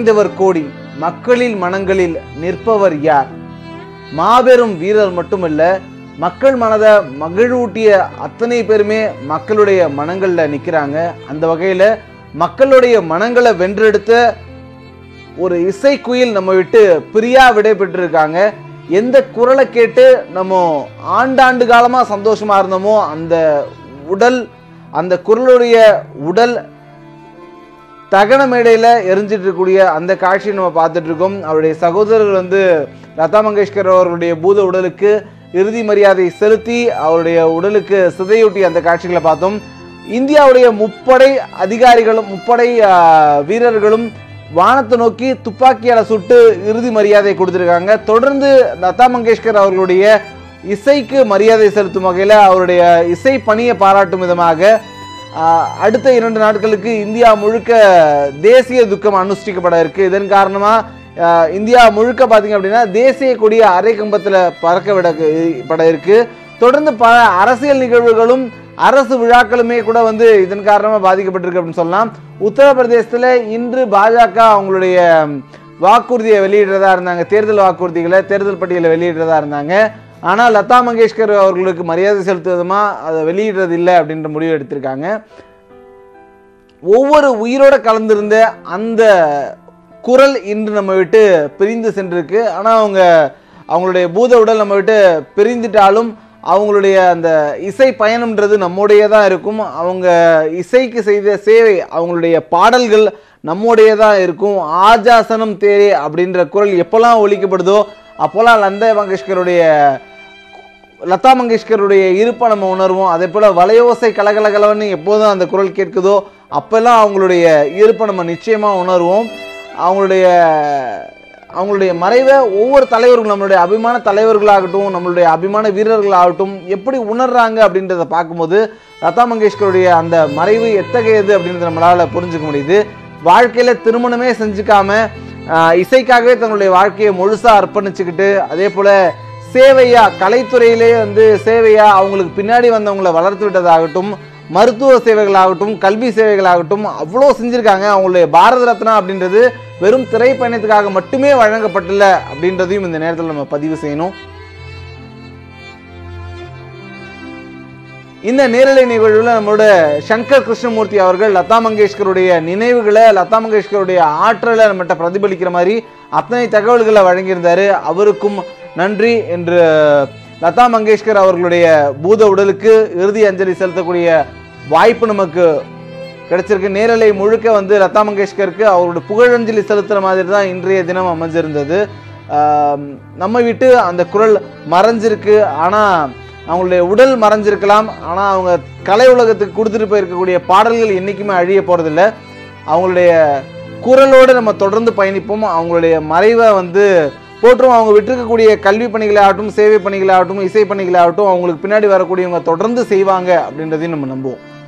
நிறைந்தவர் கோடி மக்களில் மனங்களில் நிற்பவர் யார் மாபெரும் வீரர் மட்டுமல்ல மக்கள் மனதை மகிழ்வூட்டிய அத்தனை பேருமே மக்களுடைய மனங்கள்ல நிக்கிறாங்க அந்த வகையில மக்களுடைய மனங்களை வென்றெடுத்த ஒரு இசைக்குயில் நம்ம விட்டு பிரியா விடை பெற்றிருக்காங்க எந்த குரலை கேட்டு நம்ம ஆண்டாண்டு காலமா சந்தோஷமா இருந்தோமோ அந்த உடல் அந்த குரலுடைய உடல் தகன மேடையில் எரிஞ்சிட்டு இருக்கக்கூடிய அந்த காட்சியை நம்ம பார்த்துட்டு இருக்கோம் அவருடைய சகோதரர் வந்து லதா மங்கேஷ்கர் அவர்களுடைய பூத உடலுக்கு இறுதி மரியாதை செலுத்தி அவருடைய உடலுக்கு சிதையூட்டி அந்த காட்சிகளை பார்த்தோம் இந்தியாவுடைய முப்படை அதிகாரிகளும் முப்படை ஆ, வீரர்களும் வானத்தை நோக்கி துப்பாக்கியால சுட்டு இறுதி மரியாதை கொடுத்திருக்காங்க தொடர்ந்து லதா மங்கேஷ்கர் அவர்களுடைய இசைக்கு மரியாதை செலுத்தும் வகையில் அவருடைய இசை பணியை பாராட்டும் விதமாக ஆஹ், அடுத்த இரண்டு நாட்களுக்கு இந்தியா முழுக்க தேசிய துக்கம் அனுஷ்டிக்கப்பட இருக்கு இதன் காரணமா ஆஹ், இந்தியா முழுக்க பார்த்தீங்க அப்படின்னா தேசிய கொடியை அரை கம்பத்தில் பறக்க விட பட இருக்கு தொடர்ந்து பல அரசியல் நிகழ்வுகளும் அரசு விழாக்களுமே கூட வந்து இதன் காரணமாக பாதிக்கப்பட்டிருக்கு அப்படின்னு சொல்லலாம் உத்தரப்பிரதேசத்தில் இன்று பாஜக அவங்களுடைய வாக்குறுதியை வெளியிடுறதா இருந்தாங்க தேர்தல் வாக்குறுதிகளை தேர்தல் பட்டியலை வெளியிடுறதா இருந்தாங்க ஆனால் லதா மங்கேஷ்கர் அவர்களுக்கு மரியாதை செலுத்துவதுமா அதை வெளியிடுறது இல்லை அப்படின்ற முடிவு எடுத்திருக்காங்க ஒவ்வொரு உயிரோட கலந்திருந்த அந்த குரல் இன்று நம்ம விட்டு பிரிந்து சென்றிருக்கு ஆனால் அவங்க அவங்களுடைய பூத உடல் நம்ம விட்டு பிரிந்துட்டாலும் அவங்களுடைய அந்த இசை பயணம்ன்றது நம்முடைய தான் இருக்கும் அவங்க இசைக்கு செய்த சேவை அவங்களுடைய பாடல்கள் நம்முடைய தான் இருக்கும் ஆஜாசனம் தேரே அப்படின்ற குரல் எப்போல்லாம் ஒலிக்கப்படுதோ அப்போல்லாம் லந்தா மங்கேஷ்கருடைய லதா மங்கேஷ்கருடைய இருப்பை நம்ம உணர்வோம் அதே போல் வலையோசை கலகலகலன்னு எப்போதும் அந்த குரல் கேட்குதோ அப்போல்லாம் அவங்களுடைய இருப்பை நம்ம நிச்சயமாக உணர்வோம் அவங்களுடைய அவங்களுடைய மறைவை ஒவ்வொரு தலைவர்களும் நம்மளுடைய அபிமான தலைவர்களாகட்டும் நம்மளுடைய அபிமான வீரர்களாகட்டும் எப்படி உணர்றாங்க அப்படின்றத பார்க்கும்போது லதா மங்கேஷ்கருடைய அந்த மறைவு எத்தகையது அப்படின்றத நம்மளால் புரிஞ்சுக்க முடியுது வாழ்க்கையில் திருமணமே செஞ்சுக்காம ஆஹ், இசைக்காகவே தங்களுடைய வாழ்க்கையை முழுசாக அர்ப்பணிச்சுக்கிட்டு அதே போல் சேவையா கலைத்துறையிலே வந்து சேவையா அவங்களுக்கு பின்னாடி வந்தவங்களை வளர்த்து விட்டதாகட்டும் மருத்துவ சேவைகளாகட்டும் கல்வி சேவைகளாகட்டும் அவ்வளோ செஞ்சுருக்காங்க அவங்களுடைய பாரத ரத்னா அப்படின்றது வெறும் திரைப்பயணத்துக்காக மட்டுமே வழங்கப்படல அப்படின்றதையும் இந்த நேரத்தில் நம்ம பதிவு செய்யணும் இந்த நேரலை நிகழ்வில் நம்மளோட சங்கர் கிருஷ்ணமூர்த்தி அவர்கள் லதா மங்கேஷ்கருடைய நினைவுகளை லதா மங்கேஷ்கருடைய ஆற்றலை நம்மகிட்ட பிரதிபலிக்கிற மாதிரி அத்தனை தகவல்களை வழங்கியிருந்தாரு அவருக்கும் நன்றி என்று லதா மங்கேஷ்கர் அவர்களுடைய பூத உடலுக்கு இறுதி அஞ்சலி செலுத்தக்கூடிய வாய்ப்பு நமக்கு கிடைச்சிருக்கு நேரலை முழுக்க வந்து லதா மங்கேஷ்கருக்கு அவரோட புகழஞ்சலி செலுத்துகிற மாதிரி தான் இன்றைய தினம் அமைஞ்சிருந்தது ஆம், நம்ம விட்டு அந்த குரல் மறைஞ்சிருக்கு ஆனால் அவங்களுடைய உடல் மறைஞ்சிருக்கலாம் ஆனால் அவங்க கலை உலகத்துக்கு கொடுத்துட்டு போயிருக்கக்கூடிய பாடல்கள் என்றைக்குமே அழிய போகிறதில்ல அவங்களுடைய குரலோடு நம்ம தொடர்ந்து பயணிப்போம் அவங்களுடைய மறைவை வந்து போற்றும் அவங்க விட்டிருக்கக்கூடிய கல்வி பணிகளாகட்டும் சேவை பணிகளாகட்டும் இசை பணிகளாகட்டும் அவங்களுக்கு பின்னாடி வரக்கூடியவங்க தொடர்ந்து செய்வாங்க அப்படின்றதையும் நம்ம நம்புவோம்